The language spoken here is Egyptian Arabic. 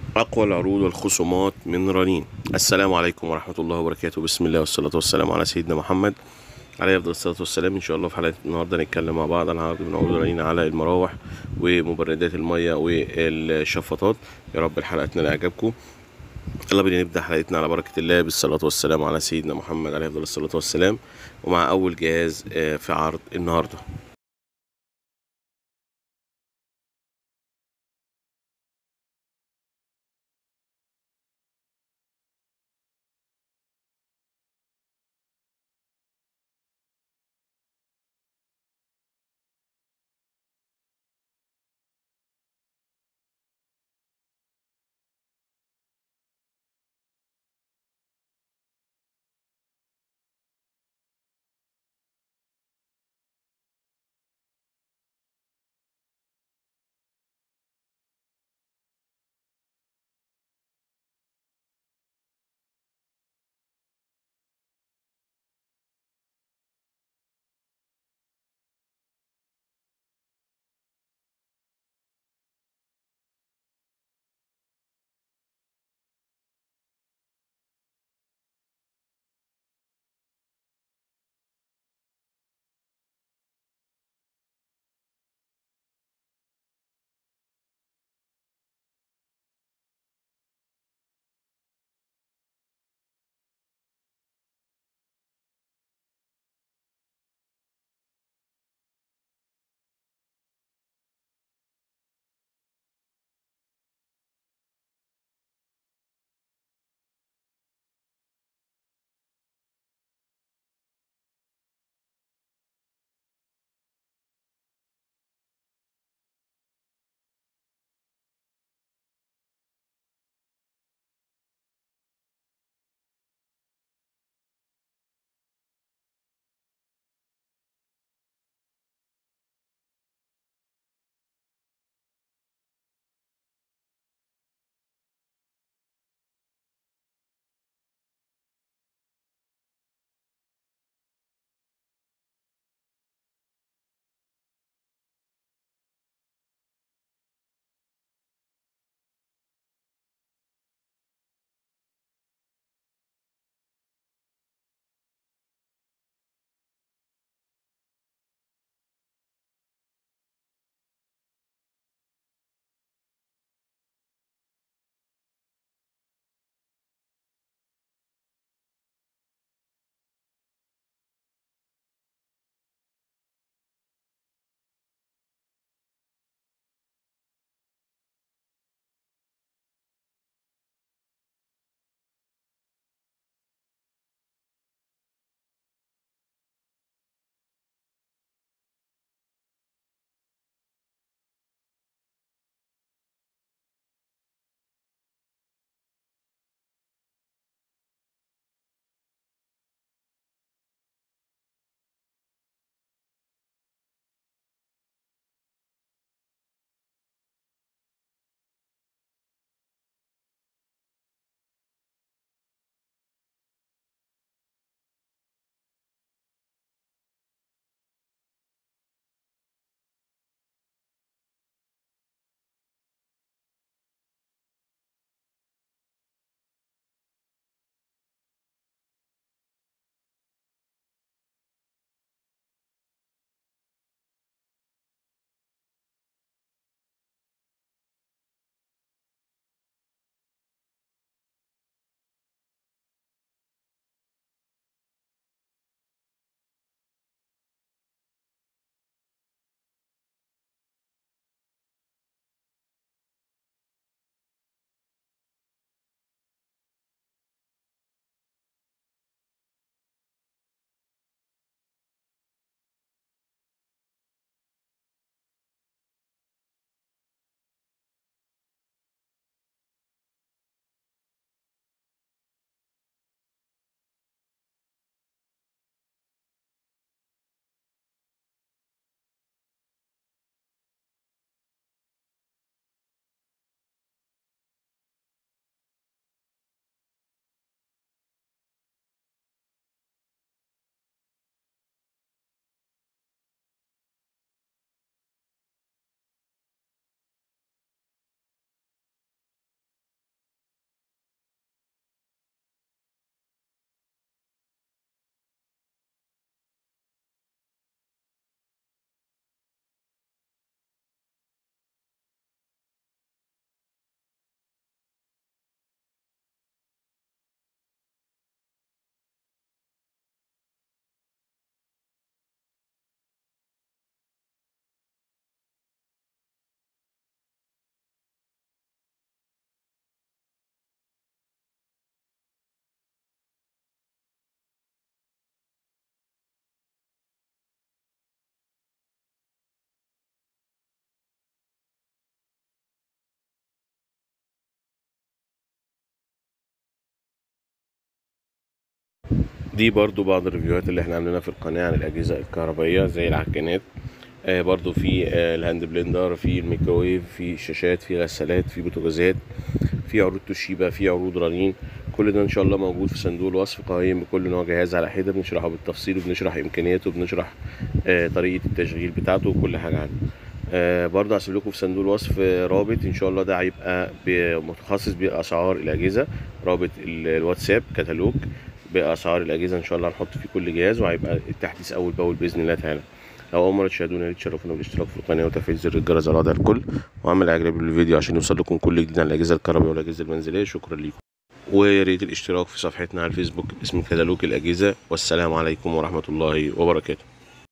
أقوى العروض والخصومات من رنين السلام عليكم ورحمة الله وبركاته بسم الله والصلاة والسلام على سيدنا محمد عليه أفضل الصلاة والسلام إن شاء الله في حلقة النهاردة نتكلم مع بعض عن عرض من عروض رنين على المراوح ومبردات المية والشفاطات يا رب الحلقة تنال إعجابكم يلا بينا نبدأ حلقتنا على بركة الله بالصلاة والسلام على سيدنا محمد عليه أفضل الصلاة والسلام ومع أول جهاز آه، في عرض النهاردة دي برضو بعض الريفيوهات اللي احنا عاملينها في القناة عن الأجهزة الكهربائية زي العجانات آه برضو في آه الهاند بلندر في الميكروويف في شاشات في غسالات في بوتاجازات في عروض توشيبا في عروض رنين كل ده ان شاء الله موجود في صندوق الوصف قائم بكل نوع جهاز على حده بنشرحه بالتفصيل وبنشرح امكانياته وبنشرح آه طريقه التشغيل بتاعته وكل حاجه عنه آه برضه هسيب لكم في صندوق الوصف آه، رابط ان شاء الله ده هيبقى ب- متخصص باسعار الاجهزه رابط ال- الواتساب كتالوج باسعار الاجهزه ان شاء الله هنحط فيه كل جهاز وهيبقى التحديث اول باول باذن الله تعالى لو اول مره تشاهدونا يا ريت تشرفونا بالاشتراك في القناه وتفعيل زر الجرس على وضع الكل واعمل اعجاب بالفيديو عشان يوصل لكم كل جديد عن الاجهزه الكهربائيه والاجهزه المنزليه شكرا لكم ويا ريت الاشتراك في صفحتنا على الفيسبوك اسم كتالوج الاجهزه والسلام عليكم ورحمه الله وبركاته